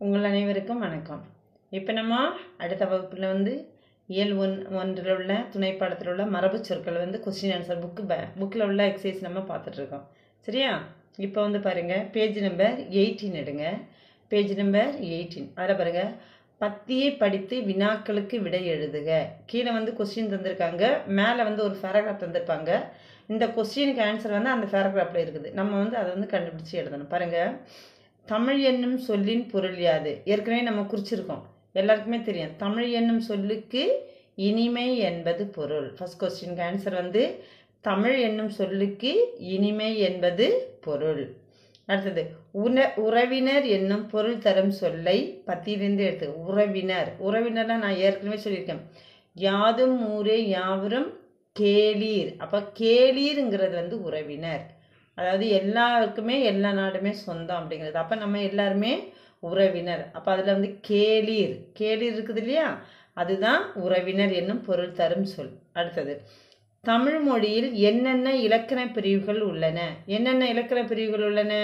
உங்கள் அனைவருக்கும் வணக்கம் இப்போ நம்ம அடுத்த வகுப்பில் வந்து இயல் ஒன் ஒன்றில் உள்ள துணைப்பாடத்தில் உள்ள மரபு சொற்கள் வந்து கொஸ்டின் ஆன்சர் புக்கு ப புக்கில் உள்ள எக்ஸசைஸ் நம்ம பார்த்துட்ருக்கோம் சரியா இப்போ வந்து பாருங்கள் பேஜ் நம்பர் எயிட்டீன் எடுங்க பேஜ் நம்பர் எயிட்டீன் அதில் பாருங்கள் பத்தியை படித்து வினாக்களுக்கு விடை எழுதுக கீழே வந்து கொஸ்டின் தந்திருக்காங்க மேலே வந்து ஒரு பேராகிராஃப் தந்திருப்பாங்க இந்த கொஸ்டினுக்கு ஆன்சர் வந்து அந்த பேராகிராஃபில் இருக்குது நம்ம வந்து அதை வந்து கண்டுபிடிச்சி எழுதணும் பாருங்கள் தமிழ் என்னும் சொல்லின் பொருள் யாது ஏற்கனவே நம்ம குறிச்சிருக்கோம் எல்லாருக்குமே தெரியும் தமிழ் என்னும் சொல்லுக்கு இனிமை என்பது பொருள் ஃபர்ஸ்ட் கொஸ்டினுக்கு ஆன்சர் வந்து தமிழ் என்னும் சொல்லுக்கு இனிமை என்பது பொருள் அடுத்தது உண உறவினர் என்னும் பொருள் தரும் சொல்லை பத்தியிலிருந்து எடுத்து உறவினர் உறவினர்னா நான் ஏற்கனவே சொல்லியிருக்கேன் யாதும் ஊரே யாவரும் கேளீர் அப்போ கேளீருங்கிறது வந்து உறவினர் அதாவது எல்லாருக்குமே எல்லா நாடுமே சொந்தம் அப்படிங்கிறது அப்போ நம்ம எல்லாருமே உறவினர் அப்போ அதில் வந்து கேளீர் கேளீர் இருக்குது இல்லையா அதுதான் உறவினர் என்னும் பொருள் தரும் சொல் அடுத்தது தமிழ் மொழியில் என்னென்ன இலக்கண பிரிவுகள் உள்ளன என்னென்ன இலக்கண பிரிவுகள் உள்ளன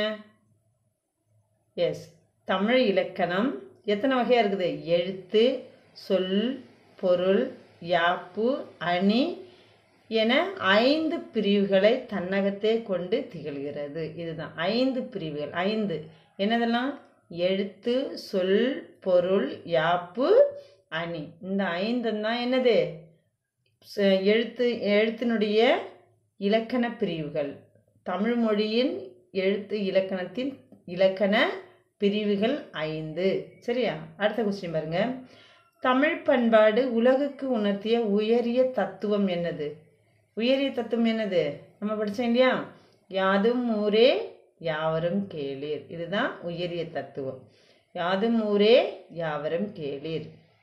எஸ் தமிழ் இலக்கணம் எத்தனை வகையாக இருக்குது எழுத்து சொல் பொருள் யாப்பு அணி என ஐந்து பிரிவுகளை தன்னகத்தே கொண்டு திகழ்கிறது இதுதான் ஐந்து பிரிவுகள் ஐந்து என்னதெல்லாம் எழுத்து சொல் பொருள் யாப்பு அணி இந்த ஐந்தும் தான் என்னது ச- எழுத்து எழுத்தினுடைய இலக்கண பிரிவுகள் தமிழ் மொழியின் எழுத்து இலக்கணத்தின் இலக்கண பிரிவுகள் ஐந்து சரியா அடுத்த கொஸ்டின் பாருங்க தமிழ் பண்பாடு உலகுக்கு உணர்த்திய உயரிய தத்துவம் என்னது உயரிய தத்துவம் என்னது நம்ம படித்தோம் இல்லையா யாதும் ஊரே யாவரும் கேளீர் இதுதான் உயரிய தத்துவம் யாதும் ஊரே யாவரும் கேளீர்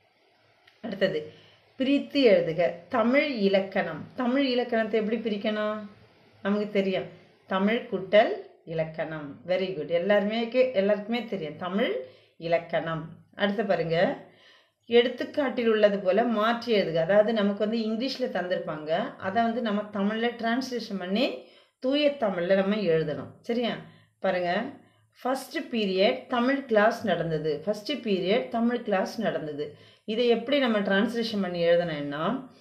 அடுத்தது பிரித்து எழுதுக தமிழ் இலக்கணம் தமிழ் இலக்கணத்தை எப்படி பிரிக்கணும் நமக்கு தெரியும் தமிழ் குட்டல் இலக்கணம் வெரி குட் எல்லாருமே கே- எல்லாருக்குமே தெரியும் தமிழ் இலக்கணம் அடுத்து பாருங்க எடுத்துக்காட்டில் உள்ளது போல மாற்றி எழுதுக அதாவது நமக்கு வந்து இங்கிலீஷில் தந்திருப்பாங்க அதை வந்து நம்ம தமிழில் டிரான்ஸ்லேஷன் பண்ணி தூய தமிழில் நம்ம எழுதணும் சரியா பாருங்க ஃபர்ஸ்ட் பீரியட் தமிழ் கிளாஸ் நடந்தது ஃபர்ஸ்ட் பீரியட் தமிழ் கிளாஸ் நடந்தது இதை எப்படி நம்ம டிரான்ஸ்லேஷன் பண்ணி எழுதணும்னா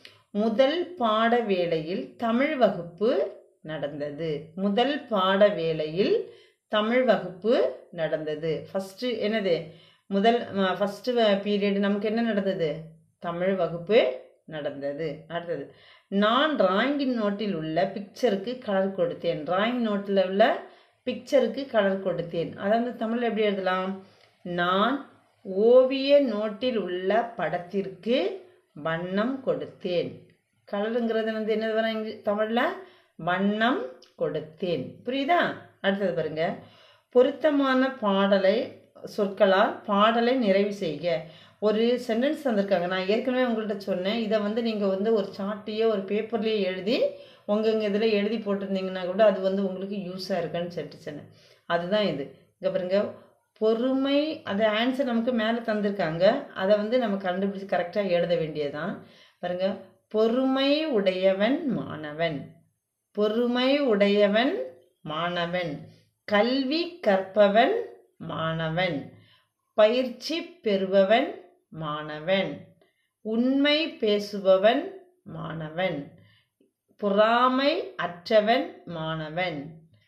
முதல் பாட வேளையில் தமிழ் வகுப்பு நடந்தது முதல் பாட வேளையில் தமிழ் வகுப்பு நடந்தது ஃபஸ்ட்டு என்னது முதல் ஃபஸ்ட்டு பீரியட் நமக்கு என்ன நடந்தது தமிழ் வகுப்பு நடந்தது அடுத்தது நான் டிராயிங் நோட்டில் உள்ள பிக்சருக்கு கலர் கொடுத்தேன் டிராயிங் நோட்டில் உள்ள பிக்சருக்கு கலர் கொடுத்தேன் அதை வந்து தமிழில் எப்படி எழுதலாம் நான் ஓவிய நோட்டில் உள்ள படத்திற்கு வண்ணம் கொடுத்தேன் கலருங்கிறது வந்து என்னது வர தமிழில் வண்ணம் கொடுத்தேன் புரியுதா அடுத்தது பாருங்க பொருத்தமான பாடலை சொற்களால் பாடலை நிறைவு செய்க ஒரு சென்டென்ஸ் தந்திருக்காங்க நான் ஏற்கனவே உங்கள்கிட்ட சொன்னேன் இதை வந்து நீங்கள் வந்து ஒரு சார்ட்டையோ ஒரு பேப்பர்லேயோ எழுதி உங்கள் இதில் எழுதி போட்டிருந்தீங்கன்னா கூட அது வந்து உங்களுக்கு யூஸாக இருக்குன்னு சொல்லிட்டு சொன்னேன் அதுதான் இது இங்கே பாருங்க பொறுமை அது ஆன்சர் நமக்கு மேலே தந்திருக்காங்க அதை வந்து நம்ம கண்டுபிடிச்சு கரெக்டாக எழுத வேண்டியதுதான் பாருங்க பொறுமை உடையவன் மாணவன் பொறுமை உடையவன் மாணவன் கல்வி கற்பவன் மாணவன் பயிற்சி பெறுபவன் மாணவன் உண்மை பேசுபவன் மாணவன் பொறாமை அற்றவன் மாணவன்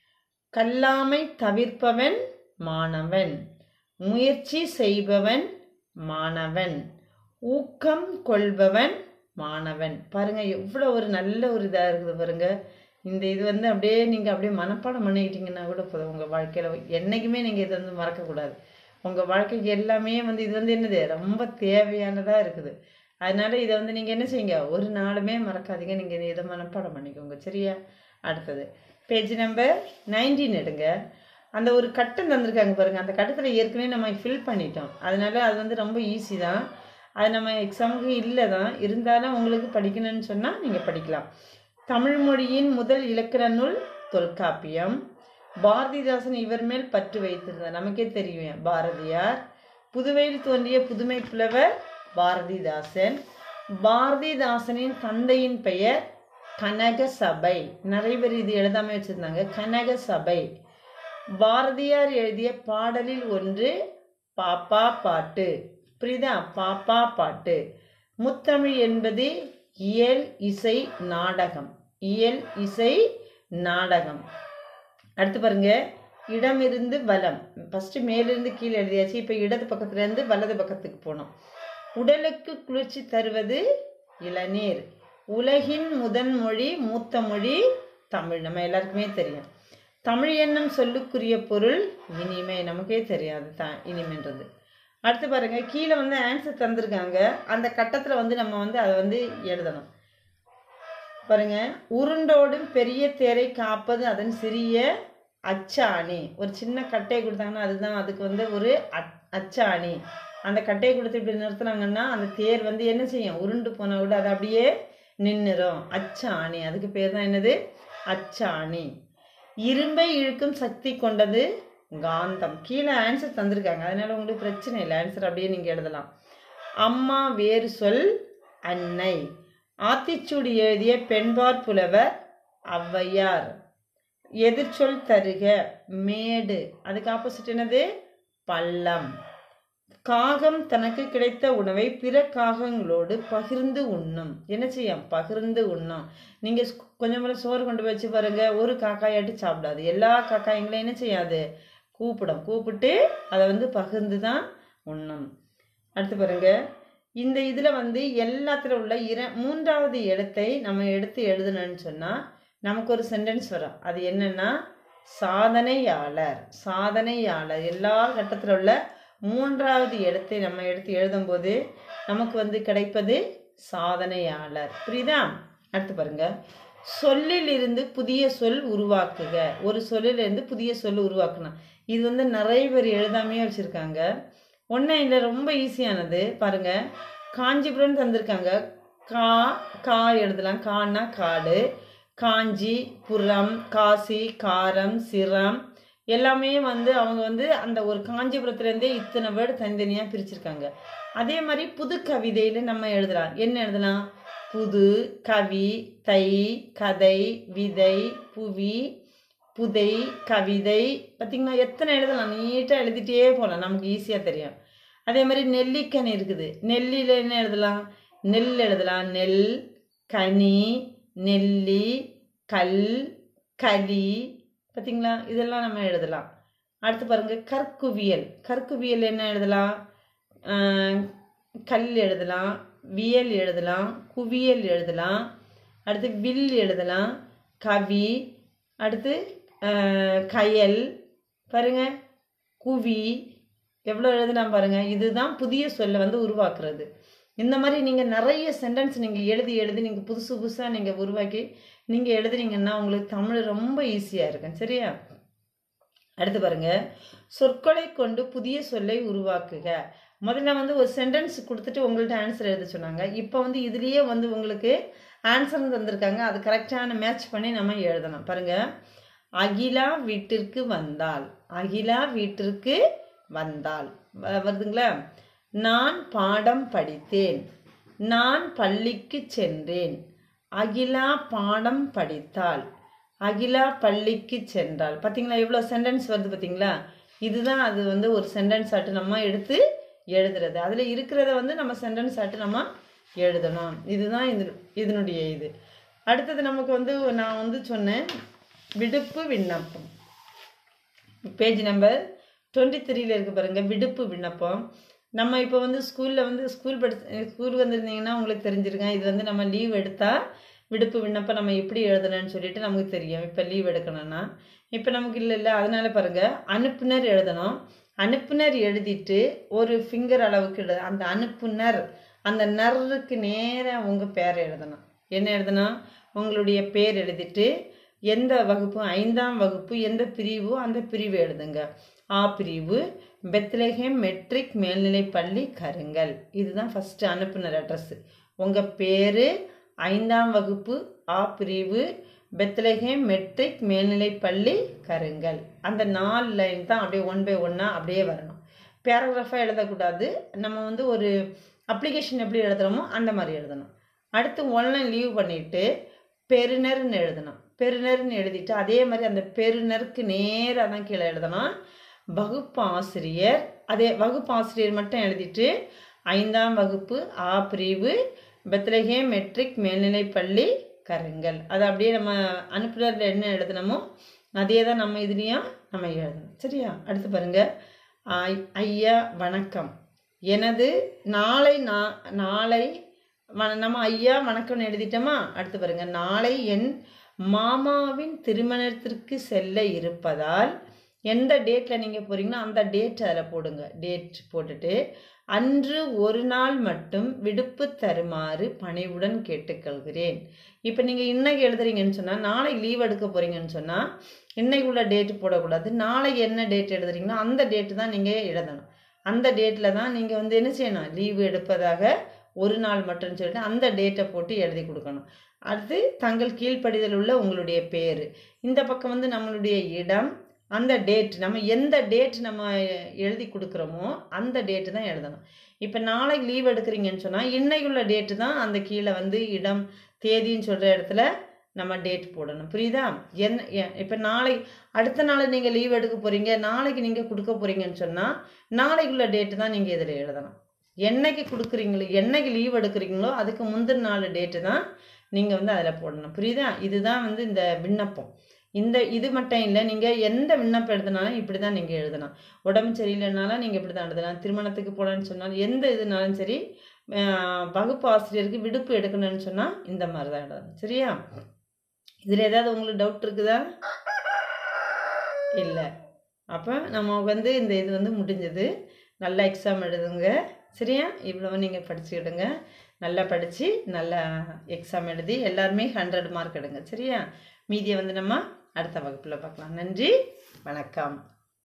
கல்லாமை தவிர்ப்பவன் மாணவன் முயற்சி செய்பவன் மாணவன் ஊக்கம் கொள்பவன் மாணவன் பாருங்க எவ்வளோ ஒரு நல்ல ஒரு இதாக இருக்குது பாருங்க இந்த இது வந்து அப்படியே நீங்கள் அப்படியே மனப்பாடம் பண்ணிக்கிட்டீங்கன்னா கூட போதும் உங்கள் வாழ்க்கையில் என்றைக்குமே நீங்கள் இதை வந்து மறக்கக்கூடாது உங்கள் வாழ்க்கைக்கு எல்லாமே வந்து இது வந்து என்னது ரொம்ப தேவையானதாக இருக்குது அதனால இதை வந்து நீங்கள் என்ன செய்யுங்க ஒரு நாளுமே மறக்காதீங்க நீங்கள் இதை மனப்பாடம் பண்ணிக்கோங்க சரியா அடுத்தது பேஜ் நம்பர் நைன்டீன் எடுங்க அந்த ஒரு கட்டம் தந்திருக்காங்க பாருங்க அந்த கட்டத்தில் ஏற்கனவே நம்ம ஃபில் பண்ணிட்டோம் அதனால அது வந்து ரொம்ப ஈஸி தான் அது நம்ம எக்ஸாமுக்கு இல்லை தான் இருந்தாலும் உங்களுக்கு படிக்கணும்னு சொன்னால் நீங்கள் படிக்கலாம் தமிழ் மொழியின் முதல் இலக்கண நூல் தொல்காப்பியம் பாரதிதாசன் இவர் மேல் பற்று வைத்திருந்தார் நமக்கே தெரியும் பாரதியார் புதுவையில் தோன்றிய புதுமை புலவர் பாரதிதாசன் பாரதிதாசனின் தந்தையின் பெயர் கனக சபை நிறைய பேர் இது எழுதாம வச்சிருந்தாங்க கனக சபை பாரதியார் எழுதிய பாடலில் ஒன்று பாப்பா பாட்டு புரியுதா பாப்பா பாட்டு முத்தமிழ் என்பது இயல் இசை நாடகம் இயல் இசை நாடகம் அடுத்து பாருங்க இடமிருந்து வலம் ஃபர்ஸ்ட் மேலிருந்து கீழே எழுதியாச்சு இப்போ இடது பக்கத்துல இருந்து வலது பக்கத்துக்கு போனோம் உடலுக்கு குளிர்ச்சி தருவது இளநீர் உலகின் முதன் மொழி மூத்த மொழி தமிழ் நம்ம எல்லாருக்குமே தெரியும் தமிழ் என்னும் சொல்லுக்குரிய பொருள் இனிமை நமக்கே தெரியாது த இனிமைன்றது அடுத்து பாருங்க கீழே வந்து ஆன்சர் தந்திருக்காங்க அந்த கட்டத்தில் வந்து நம்ம வந்து அதை வந்து எழுதணும் பாருங்க உருண்டோடும் பெரிய தேரை காப்பது அதன் சிறிய அச்சாணி ஒரு சின்ன கட்டையை கொடுத்தாங்கன்னா அதுதான் அதுக்கு வந்து ஒரு அச்- அச்சாணி அந்த கட்டையை கொடுத்து இப்படி நிறுத்துனாங்கன்னா அந்த தேர் வந்து என்ன செய்யும் உருண்டு போனா கூட அது அப்படியே நின்னுரும் அச்சாணி அதுக்கு பேர் தான் என்னது அச்சாணி இரும்பை இழுக்கும் சக்தி கொண்டது காந்தம் கீழே ஆன்சர் தந்திருக்காங்க அதனால உங்களுக்கு பிரச்சனை இல்லை ஆன்சர் அப்படியே நீங்க எழுதலாம் அம்மா வேறு சொல் அன்னை ஆத்திச்சூடி எழுதிய பெண்பார் புலவர் ஔவையார் எதிர்ச்சொல் தருக மேடு அதுக்கு ஆப்போசிட் என்னது பள்ளம் காகம் தனக்கு கிடைத்த உணவை பிற காகங்களோடு பகிர்ந்து உண்ணும் என்ன செய்யும் பகிர்ந்து உண்ணும் நீங்க ஸ்கூ- கொஞ்சம் போல சோறு கொண்டு போய் வச்சு பாருங்க ஒரு காக்காயாட்டு சாப்பிடாது எல்லா காக்காயங்களையும் என்ன செய்யாது கூப்பிடும் கூப்பிட்டு அதை வந்து பகிர்ந்து தான் உண்ணும் அடுத்து பாருங்க இந்த இதுல வந்து எல்லாத்துல உள்ள இர மூன்றாவது இடத்தை நம்ம எடுத்து எழுதணும்னு சொன்னா நமக்கு ஒரு சென்டென்ஸ் வரும் அது என்னன்னா சாதனையாளர் சாதனையாளர் எல்லா கட்டத்துல உள்ள மூன்றாவது இடத்தை நம்ம எடுத்து எழுதும்போது நமக்கு வந்து கிடைப்பது சாதனையாளர் புரியுதா அடுத்து பாருங்க சொல்லில் இருந்து புதிய சொல் உருவாக்குக ஒரு சொல்லில் இருந்து புதிய சொல் உருவாக்கணும் இது வந்து நிறைய பேர் எழுதாமையே வச்சிருக்காங்க ஒன்றும் இல்லை ரொம்ப ஈஸியானது பாருங்க காஞ்சிபுரம் தந்திருக்காங்க கா கா எழுதலாம் கான்னா காடு காஞ்சி புறம் காசி காரம் சிரம் எல்லாமே வந்து அவங்க வந்து அந்த ஒரு காஞ்சிபுரத்துலேருந்தே இத்தனை வேர்டு தனித்தனியாக பிரிச்சிருக்காங்க அதே மாதிரி புது கவிதையில் நம்ம எழுதலாம் என்ன எழுதலாம் புது கவி தை கதை விதை புவி புதை கவிதை பார்த்தீங்களா எத்தனை எழுதலாம் நீட்டாக எழுதிட்டே போகலாம் நமக்கு ஈஸியாக தெரியும் அதே மாதிரி நெல்லிக்கனி இருக்குது நெல்லியில் என்ன எழுதலாம் நெல் எழுதலாம் நெல் கனி நெல்லி கல் களி பார்த்தீங்களா இதெல்லாம் நம்ம எழுதலாம் அடுத்து பாருங்க கற்குவியல் கற்குவியல் என்ன எழுதலாம் ஆஹ் கல் எழுதலாம் வியல் எழுதலாம் குவியல் எழுதலாம் அடுத்து வில் எழுதலாம் கவி அடுத்து ஆஹ் கயல் பாருங்க குவி எவ்வளோ எழுதலாம் பாருங்க இதுதான் புதிய சொல்லை வந்து உருவாக்குறது இந்த மாதிரி நீங்கள் நிறைய சென்டென்ஸ் நீங்கள் எழுதி எழுதி நீங்கள் புதுசு புதுசாக நீங்கள் உருவாக்கி நீங்கள் எழுதுனீங்கன்னா உங்களுக்கு தமிழ் ரொம்ப ஈஸியாக இருக்கும் சரியா அடுத்து பாருங்க சொற்களை கொண்டு புதிய சொல்லை உருவாக்குக முதல்ல வந்து ஒரு சென்டென்ஸ் கொடுத்துட்டு உங்கள்ட்ட ஆன்சர் எழுத சொன்னாங்க இப்போ வந்து இதுலேயே வந்து உங்களுக்கு ஆன்சர் தந்திருக்காங்க அது கரெக்டான மேட்ச் பண்ணி நம்ம எழுதணும் பாருங்க அகிலா வீட்டிற்கு வந்தாள் அகிலா வீட்டிற்கு வந்தாள் வ- வருதுங்களா நான் பாடம் படித்தேன் நான் பள்ளிக்கு சென்றேன் அகிலா பாடம் படித்தாள் அகிலா பள்ளிக்கு சென்றாள் பார்த்தீங்களா இவ்வளோ சென்டென்ஸ் வருது பார்த்தீங்களா இதுதான் அது வந்து ஒரு சென்டென்ஸ் ஆட்டு நம்ம எடுத்து எழுதுறது அதில் இருக்கிறத வந்து நம்ம சென்டென்ஸ் ஆட்டு நம்ம எழுதணும் இதுதான் இது இதனுடைய இது அடுத்தது நமக்கு வந்து நான் வந்து சொன்னேன் விடுப்பு விண்ணப்பம் பேஜ் நம்பர் டுவெண்ட்டி த்ரீல இருக்கு பாருங்க விடுப்பு விண்ணப்பம் நம்ம இப்போ வந்து ஸ்கூலில் வந்து ஸ்கூல் படி ஸ்கூல் வந்திருந்தீங்கன்னா உங்களுக்கு தெரிஞ்சிருக்கேன் இது வந்து நம்ம லீவ் எடுத்தா விடுப்பு விண்ணப்பம் நம்ம எப்படி எழுதணும்னு சொல்லிட்டு நமக்கு தெரியும் இப்போ லீவ் எடுக்கணும்னா இப்போ நமக்கு இல்லை இல்லை அதனால பாருங்க அனுப்புனர் எழுதணும் அனுப்புனர் எழுதிட்டு ஒரு ஃபிங்கர் அளவுக்கு எழுத அந்த அனுப்புனர் அந்த நர்ருக்கு நேராக உங்கள் பேர் எழுதணும் என்ன எழுதணும் உங்களுடைய பேர் எழுதிட்டு எந்த வகுப்பு ஐந்தாம் வகுப்பு எந்த பிரிவோ அந்த பிரிவு எழுதுங்க ஆ பிரிவு பெத்லஹேம் மெட்ரிக் மேல்நிலைப் பள்ளி கருங்கல் இதுதான் ஃபர்ஸ்ட் அனுப்புனர் அட்ரஸ் உங்க பேரு ஐந்தாம் வகுப்பு ஆ பிரிவு பெத்லஹேம் மெட்ரிக் மேல்நிலைப் பள்ளி கருங்கல் அந்த நாலு லைன் தான் அப்படியே ஒன் பை ஒன்னா அப்படியே வரணும் பேராகிராஃபாக எழுதக்கூடாது நம்ம வந்து ஒரு அப்ளிகேஷன் எப்படி எழுதுறோமோ அந்த மாதிரி எழுதணும் அடுத்து ஒன்லை லீவ் பண்ணிட்டு பெருநர்னு எழுதணும் பெருநர்னு எழுதிட்டு அதே மாதிரி அந்த பெருநருக்கு நேராக தான் கீழே எழுதணும் வகுப்பு ஆசிரியர் அதே வகுப்பு ஆசிரியர் மட்டும் எழுதிட்டு ஐந்தாம் வகுப்பு ஆ பிரிவு பெத்லஹே மெட்ரிக் மேல்நிலைப் பள்ளி கருங்கல் அது அப்படியே நம்ம அனுப்புனரில் என்ன எழுதணுமோ அதே தான் நம்ம இதுலேயும் நம்ம எழுதணும் சரியா அடுத்து பாருங்க ஐ- ஐயா வணக்கம் எனது நாளை நா நாளை வ- நம்ம ஐயா வணக்கம்னு எழுதிட்டோமா அடுத்து பாருங்க நாளை என் மாமாவின் திருமணத்திற்கு செல்ல இருப்பதால் எந்த டேட்டில் நீங்கள் போகிறீங்களோ அந்த டேட் அதில் போடுங்க டேட் போட்டுட்டு அன்று ஒரு நாள் மட்டும் விடுப்பு தருமாறு பணிவுடன் கேட்டுக்கொள்கிறேன் இப்போ நீங்கள் இன்னைக்கு எழுதுறீங்கன்னு சொன்னால் நாளைக்கு லீவ் எடுக்க போகிறீங்கன்னு சொன்னால் இன்னைக்கு உள்ள டேட் போடக்கூடாது நாளைக்கு என்ன டேட் எழுதுறீங்களோ அந்த டேட்டு தான் நீங்கள் எழுதணும் அந்த டேட்டில் தான் நீங்கள் வந்து என்ன செய்யணும் லீவு எடுப்பதாக ஒரு நாள் மட்டும் சொல்லிட்டு அந்த டேட்டை போட்டு எழுதி கொடுக்கணும் அடுத்து தங்கள் கீழ்ப்படிதல் உள்ள உங்களுடைய பேர் இந்த பக்கம் வந்து நம்மளுடைய இடம் அந்த டேட் நம்ம எந்த டேட் நம்ம எழுதி கொடுக்குறோமோ அந்த டேட்டு தான் எழுதணும் இப்போ நாளைக்கு லீவ் எடுக்கிறீங்கன்னு சொன்னால் இன்னைக்குள்ள டேட்டு தான் அந்த கீழே வந்து இடம் தேதின்னு சொல்கிற இடத்துல நம்ம டேட் போடணும் புரியுதா என்ன இப்போ நாளை அடுத்த நாள் நீங்கள் லீவ் எடுக்க போகிறீங்க நாளைக்கு நீங்கள் கொடுக்க போகிறீங்கன்னு சொன்னால் நாளைக்குள்ள டேட்டு தான் நீங்கள் இதில் எழுதணும் என்னைக்கு கொடுக்குறீங்களோ என்னைக்கு லீவ் எடுக்கிறீங்களோ அதுக்கு முந்தின நாள் டேட்டு தான் நீங்கள் வந்து அதில் போடணும் புரியுதா இதுதான் வந்து இந்த விண்ணப்பம் இந்த இது மட்டும் இல்லை நீங்கள் எந்த விண்ணப்பம் எழுதினாலும் இப்படி தான் நீங்கள் எழுதணும் உடம்பு சரியில்லைனாலும் நீங்கள் இப்படி தான் எழுதலாம் திருமணத்துக்கு போகலான்னு சொன்னாலும் எந்த இதுனாலும் சரி அஹ், வகுப்பு ஆசிரியருக்கு விடுப்பு எடுக்கணும்னு சொன்னால் இந்த மாதிரி தான் எழுதணும் சரியா இதில் ஏதாவது உங்களுக்கு டவுட் இருக்குதா இல்லை அப்போ நம்ம வந்து இந்த இது வந்து முடிஞ்சது நல்லா எக்ஸாம் எழுதுங்க சரியா இவ்வளவு நீங்கள் படிச்சுக்கிடுங்க நல்லா படித்து நல்லா எக்ஸாம் எழுதி எல்லாருமே ஹண்ட்ரட் மார்க் எடுங்க சரியா மீதியை வந்து நம்ம அடுத்த வகுப்பில் பார்க்கலாம் நன்றி வணக்கம்